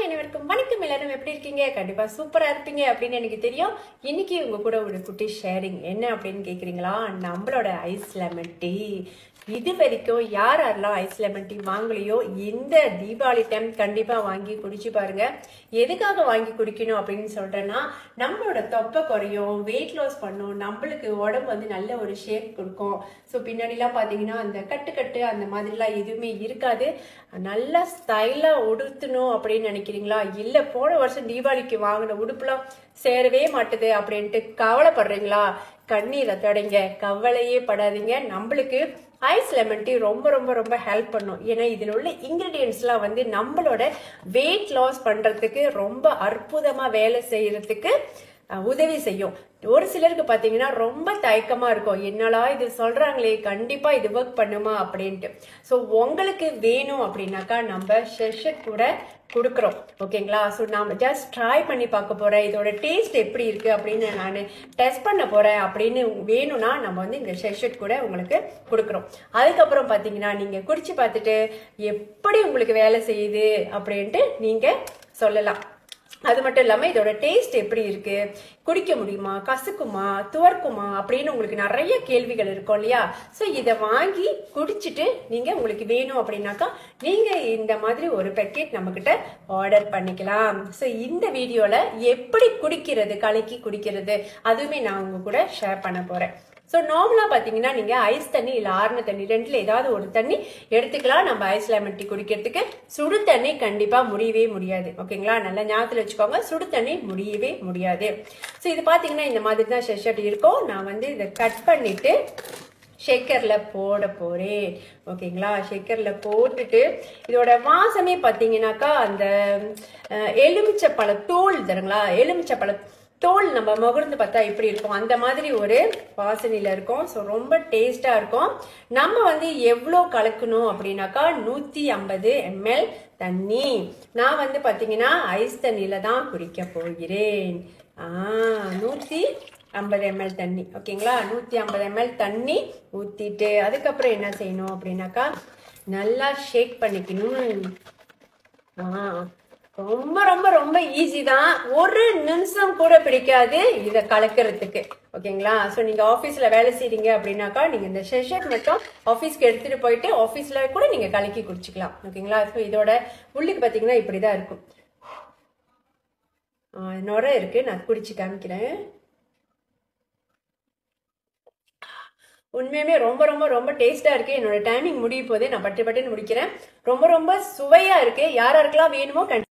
அனைவருக்கும் வணக்கம் எல்லாரும் எப்படி இருக்கீங்க கண்டிப்பா சூப்பரா இருப்பீங்க அப்படின்னு எனக்கு தெரியும் இன்னைக்கு உங்க கூட ஒரு குட்டி ஷேரிங் என்ன அப்படின்னு கேக்குறீங்களா நம்மளோட ஐஸ் லெமன் டீ இது வரைக்கும் யார் யாரெல்லாம் ஐஸ் லெமன் டீ வாங்கலையோ இந்த தீபாவளி டைம் கண்டிப்பா வாங்கி குடிச்சு பாருங்க எதுக்காக வாங்கி குடிக்கணும் அப்படின்னு சொல்றேன்னா நம்மளோட தொப்பை குறையும் வெயிட் லாஸ் பண்ணும் நம்மளுக்கு உடம்பு வந்து நல்ல ஒரு ஷேப் கொடுக்கும் ஸோ பின்னாடிலாம் பார்த்தீங்கன்னா அந்த கட்டு கட்டு அந்த மாதிரிலாம் எதுவுமே இருக்காது நல்லா ஸ்டைலாக உடுத்தணும் அப்படின்னு நினைக்கிறீங்களா இல்லை போன வருஷம் தீபாவளிக்கு வாங்கின உடுப்புலாம் சேரவே மாட்டுது அப்படின்ட்டு கவலைப்படுறீங்களா கண்ணீரை தொடங்க கவலையே படாதீங்க நம்மளுக்கு ஐஸ் லெமன் டீ ரொம்ப ரொம்ப ரொம்ப ஹெல்ப் பண்ணும் ஏன்னா இதில் உள்ள இன்க்ரீடியன்ஸ்லாம் வந்து நம்மளோட வெயிட் லாஸ் பண்ணுறதுக்கு ரொம்ப அற்புதமாக வேலை செய்யறதுக்கு அஹ், உதவி செய்யும் ஒரு சிலருக்கு பார்த்தீங்கன்னா ரொம்ப தயக்கமா இருக்கும் என்னடா இது சொல்றாங்களே கண்டிப்பா இது ஒர்க் பண்ணுமா அப்படின்ட்டு ஸோ உங்களுக்கு வேணும் அப்படின்னாக்கா நம்ம ஷெஷட் கூட கொடுக்குறோம் ஓகேங்களா ஸோ நாம ஜஸ்ட் ட்ரை பண்ணி பார்க்க போறேன் இதோட டேஸ்ட் எப்படி இருக்கு அப்படின்னு நான் டெஸ்ட் பண்ண போறேன் அப்படின்னு வேணும்னா நம்ம வந்து இந்த ஷெஷட் கூட உங்களுக்கு கொடுக்குறோம் அதுக்கப்புறம் பார்த்தீங்கன்னா நீங்க குடிச்சு பார்த்துட்டு எப்படி உங்களுக்கு வேலை செய்யுது அப்படின்ட்டு நீங்க சொல்லலாம் அது மட்டும் இல்லாம இதோட டேஸ்ட் எப்படி இருக்கு குடிக்க முடியுமா கசக்குமா துவர்க்குமா அப்படின்னு உங்களுக்கு நிறைய கேள்விகள் இருக்கும் இல்லையா ஸோ இதை வாங்கி குடிச்சிட்டு நீங்க உங்களுக்கு வேணும் அப்படின்னாக்கா நீங்க இந்த மாதிரி ஒரு பேக்கெட் நம்ம கிட்ட ஆர்டர் பண்ணிக்கலாம் ஸோ இந்த வீடியோல எப்படி குடிக்கிறது கலக்கி குடிக்கிறது அதுவுமே நான் உங்க கூட ஷேர் பண்ண போறேன் ஸோ நார்மலாக பார்த்தீங்கன்னா நீங்கள் ஐஸ் தண்ணி இல்லை ஆறுன தண்ணி ரெண்டில் ஏதாவது ஒரு தண்ணி எடுத்துக்கலாம் நம்ம ஐஸ் லெமன் டீ குடிக்கிறதுக்கு சுடு தண்ணி கண்டிப்பாக முடியவே முடியாது ஓகேங்களா நல்லா ஞாபகத்தில் வச்சுக்கோங்க சுடு தண்ணி முடியவே முடியாது ஸோ இது பார்த்தீங்கன்னா இந்த மாதிரி தான் ஷெஷர்ட் இருக்கும் நான் வந்து இதை கட் பண்ணிட்டு ஷேக்கரில் போட போகிறேன் ஓகேங்களா ஷேக்கரில் போட்டுட்டு இதோட வாசமே பார்த்தீங்கன்னாக்கா அந்த அஹ், எலுமிச்சப்பழ தோல் தருங்களா எலுமிச்சப்பழ தோல் நம்ம முகர்ந்து பார்த்தா எப்படி இருக்கும் அந்த மாதிரி ஒரு வாசனையில் இருக்கும் ஸோ ரொம்ப டேஸ்டாக இருக்கும் நம்ம வந்து எவ்வளோ கலக்கணும் அப்படின்னாக்கா நூற்றி ஐம்பது எம்எல் தண்ணி நான் வந்து பார்த்தீங்கன்னா ஐஸ் தண்ணியில் தான் குடிக்க போகிறேன் ஆ நூற்றி ஐம்பது எம்எல் தண்ணி ஓகேங்களா நூற்றி ஐம்பது எம்எல் தண்ணி ஊற்றிட்டு அதுக்கப்புறம் என்ன செய்யணும் அப்படின்னாக்கா நல்லா ஷேக் பண்ணிக்கணும் ஆ, ரொம்ப ரொம்ப ரொம்ப ஈஸி தான் ஒரு நிமிஷம் கூட பிடிக்காது இதை கலக்கிறதுக்கு ஓகேங்களா ஸோ நீங்கள் ஆஃபீஸில் வேலை செய்றீங்க அப்படின்னாக்கா நீங்கள் இந்த செஷன் மட்டும் ஆஃபீஸ்க்கு எடுத்துகிட்டு போயிட்டு ஆஃபீஸில் கூட நீங்கள் கலக்கி குடிச்சிக்கலாம் ஓகேங்களா ஸோ இதோட உள்ளுக்கு பார்த்தீங்கன்னா இப்படி தான் இருக்கும் ஆ, நுரை இருக்கு நான் குடிச்சு காமிக்கிறேன் உண்மையுமே ரொம்ப ரொம்ப ரொம்ப டேஸ்டா இருக்கு என்னோட டைமிங் முடிய போதே நான் பட்டு பட்டுன்னு முடிக்கிறேன் ரொம்ப ரொம்ப சுவையா இருக்கு யார் யாருக்கெல்லாம் வேணுமோ கண்டிப்பா